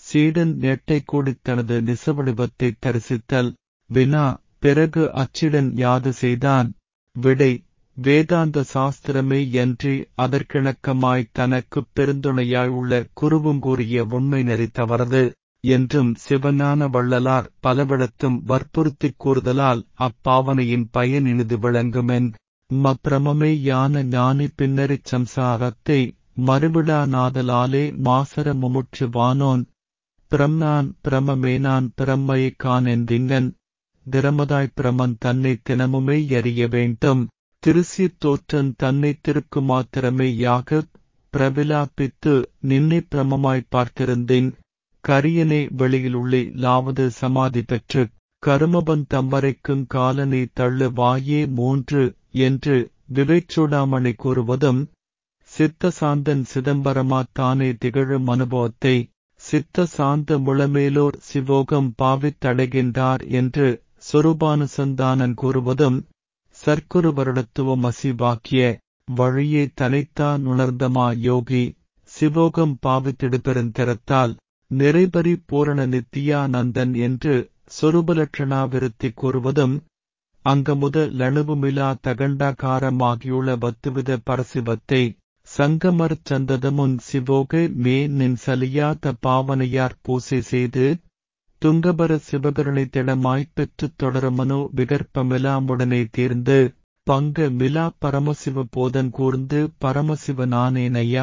சீடன் நெட்டை கூடித் தனது நிசவடிவத்தை தரிசித்தல் வினா பிறகு அச்சிடன் யாது செய்தான் விடை வேதாந்த சாஸ்திரமே என்று அதற்கிணக்கமாய் தனக்குப் பெருந்துணையாய் உள்ள குருவும் கூறிய உண்மை நெறி தவறது என்றும் சிவஞான வள்ளலார் பலவிடத்தும் வற்புறுத்திக் கூறுதலால் அப்பாவனையின் பயன் இனிது விளங்குமென் மப்பிரமமே யான ஞானி பின்னரிச் சம்சாரத்தை மறுவிடா நாதலாலே மாசர முமுட்சு வானோன் பிரம்னான் பிரமமேனான் பிரம்மையை காணென்றிங்கன் திறமதாய் பிரமன் தன்னை தினமுமே எறிய வேண்டும் திருசீர் தோற்றன் தன்னை திருக்கு மாத்திரமே யாக பிரபிலாபித்து நின்னை பிரமமாய் பார்த்திருந்தேன் கரியனே வெளியிலுள்ளே லாவது சமாதி பெற்று கருமபன் தம்பரைக்குங் காலனை தள்ளு வாயே மூன்று என்று விவேச்சூடாமணி கூறுவதும் சித்த சாந்தன் சிதம்பரமா தானே திகழும் அனுபவத்தை சித்த சாந்த முழமேலோர் சிவோகம் பாவித்தடைகின்றார் என்று சொரூபானுசந்தானன் கூறுவதும் சர்க்குரு வருடத்துவம் அசிவாக்கிய வழியே தனைத்தான் உணர்ந்தமா யோகி சிவோகம் பாவித்திடுபெருந்திறத்தால் நிறைபறி பூரண நித்தியானந்தன் என்று சொரூபலட்சணாவிருத்தி கூறுவதும் அங்கமுத லணுவுமிலா தகண்டாகாரமாகியுள்ள வத்துவித பரசிவத்தை சங்கமர் சந்ததமுன் சிவோக மே நின் சலியாத பாவனையார் பூசை செய்து துங்கபர சிவகருணை திடமாய்ப் பெற்றுத் தொடருமனோ விகற்பமிலாமுடனே தீர்ந்து பங்க மிலா பரமசிவ போதன் கூர்ந்து பரமசிவ நானேனையா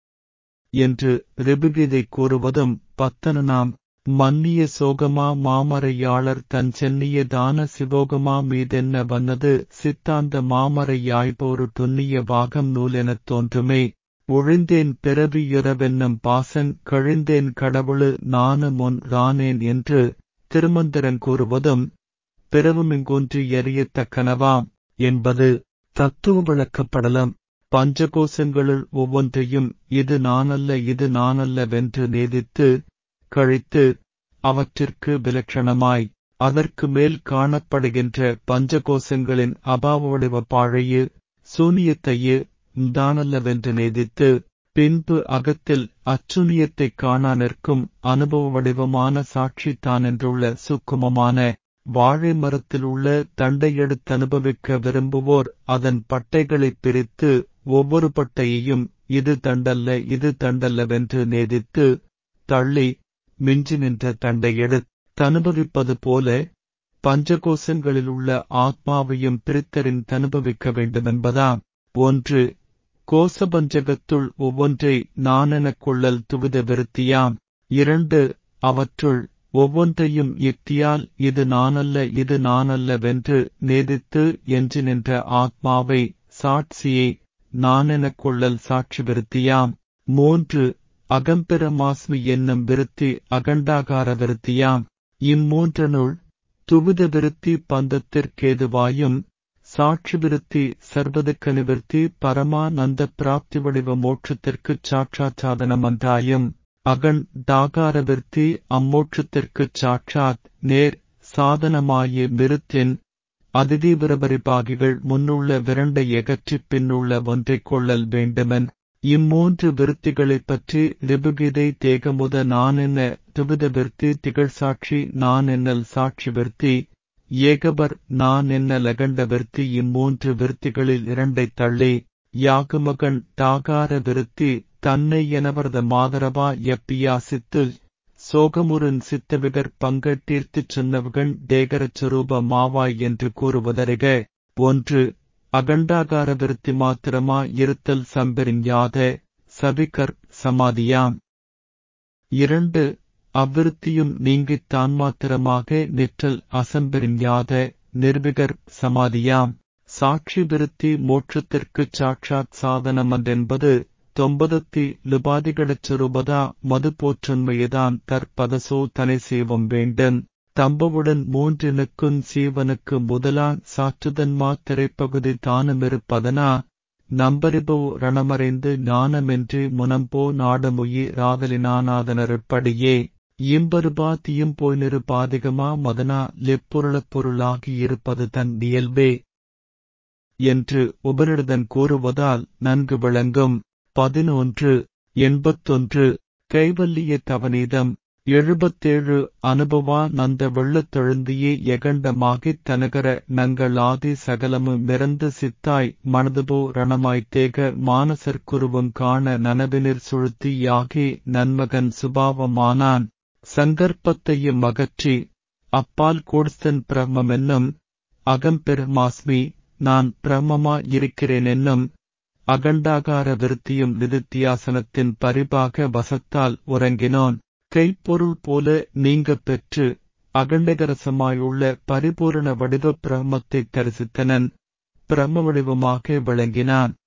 என்று ரிபுகிதை கூறுவதும் பத்தனனாம் மன்னிய சோகமா மாமரையாளர் தன் சென்னிய தான சிவோகமா மீதென்ன வந்தது சித்தாந்த மாமரையாய்போரு துன்னிய வாகம் நூலெனத் தோன்றுமே ஒழிந்தேன் பிறவியுறவென்னும் பாசன் கழிந்தேன் கடவுளு நானு முன் ரானேன் என்று திருமந்திரன் கூறுவதும் பிறவுமிங்கொன்று எறியத்தக்கனவாம் என்பது தத்துவ விளக்கப்படலம் பஞ்சகோசங்களுள் ஒவ்வொன்றையும் இது நானல்ல இது நானல்லவென்று நேதித்து கழித்து அவற்றிற்கு விலட்சணமாய் அதற்கு மேல் காணப்படுகின்ற பஞ்சகோசங்களின் அபாவ வடிவ பாழையு சூனியத்தையு தானல்லவென்று நேதித்து பின்பு அகத்தில் அச்சுனியத்தைக் காணா நிற்கும் அனுபவ வடிவமான சாட்சி தானென்றுள்ள சுக்குமமான வாழை மரத்தில் உள்ள தண்டை எடுத்தனுபவிக்க விரும்புவோர் அதன் பட்டைகளைப் பிரித்து ஒவ்வொரு பட்டையையும் இது தண்டல்ல இது தண்டல்லவென்று நேதித்து தள்ளி மிஞ்சி நின்ற தண்டை எடுத்தனுபவிப்பது போல பஞ்சகோசங்களில் உள்ள ஆத்மாவையும் பிரித்தறின் தனுபவிக்க வேண்டுமென்பதாம் ஒன்று கோசபஞ்சகத்துள் ஒவ்வொன்றை நானெனக் கொள்ளல் துவித விருத்தியாம் இரண்டு அவற்றுள் ஒவ்வொன்றையும் யுக்தியால் இது நானல்ல இது நானல்லவென்று நேதித்து என்று நின்ற ஆத்மாவை சாட்சியை நானெனக் கொள்ளல் சாட்சி விருத்தியாம் மூன்று அகம்பிரமாஸ்மி என்னும் விருத்தி அகண்டாகார விருத்தியாம் இம்மூன்றனுள் துவித விருத்தி பந்தத்திற்கேதுவாயும் சாட்சி விருத்தி சர்வதுக்க நிவர்த்தி பரமானந்த பிராப்தி வடிவ மோட்சத்திற்குச் சாட்சாச்சாதனமன்றாயும் அகன் தாகார விருத்தி அம்மோட்சத்திற்குச் சாட்சாத் நேர் சாதனமாய விருத்தின் அதிதீவிரபரிபாகிகள் முன்னுள்ள விரண்டை எகற்றிப் பின்னுள்ள ஒன்றைக் கொள்ளல் வேண்டுமென் இம்மூன்று விருத்திகளைப் பற்றி ரிபுகிதை தேகமுத நான் என்ன துவித விருத்தி திகழ்சாட்சி நான் என்னல் சாட்சி விருத்தி ஏகபர் நான் என்ன லகண்ட விருத்தி இம்மூன்று விருத்திகளில் இரண்டைத் தள்ளி யாகுமகன் டாகார விருத்தி தன்னை எனவரத மாதரவா எப்பியாசித்து சோகமுருன் சித்தவிகர் பங்கட்டீர்த்திச் சொன்னவகன் தேகரச் சுரூப மாவாய் என்று கூறுவதறிக ஒன்று அகண்டாகார விருத்தி மாத்திரமா இருத்தல் சம்பெரிஞ்ஞாத சபிகர் சமாதியாம் இரண்டு அவ்விருத்தியும் நீங்கித் தான் மாத்திரமாக நிற்றல் அசம்பெரிஞ்ஞாத நிர்விகர் சமாதியாம் சாட்சி விருத்தி மோட்சத்திற்குச் சாட்சாத் சாதனமன்றென்பது தொம்பதத்தி லுபாதிகடச் சுரூபதா மது போற்றுண்மையதான் தற்பதசோ தனை சேவம் வேண்டன் தம்பவுடன் மூன்றினுக்குன் சீவனுக்கு முதலான் சாற்றுதன் மாத்திரைப்பகுதி தானுமிருப்பதனா நம்பரிபோ ரணமறைந்து ஞானமென்று முனம்போ நாடமுயி ராதலினானாதனருப்படியே இம்பருபா தீயும் போய் நிருபாதிகமா மதனா லெப்பொருளப் பொருளாகி இருப்பது தன் இயல்பே என்று உபனிடதன் கூறுவதால் நன்கு விளங்கும் பதினொன்று எண்பத்தொன்று கைவல்லிய தவநீதம் எழுபத்தேழு அனுபவா நந்த வெள்ளத்தெழுந்தியே எகண்டமாகித் தனகர நங்களாதி சகலமு மிறந்து சித்தாய் மனதுபோ ரணமாய்த் தேக மானசர்க்குருவுங் காண நனவினிற் சுழுத்தி யாகி நன்மகன் சுபாவமானான் சங்கற்பத்தையும் அகற்றி அப்பால் கூடுஸ்தன் பிரம்மென்னும் அகம்பெருமாஸ்மி நான் பிரம்மமா இருக்கிறேனென்னும் அகண்டாகார விருத்தியும் நிதித்தியாசனத்தின் பரிபாக வசத்தால் உறங்கினோன் கைப்பொருள் போல நீங்க பெற்று அகண்டகரசமாயுள்ள பரிபூரண வடிவ பிரம்மத்தைத் தரிசித்தனன் பிரம்ம வடிவமாக விளங்கினான்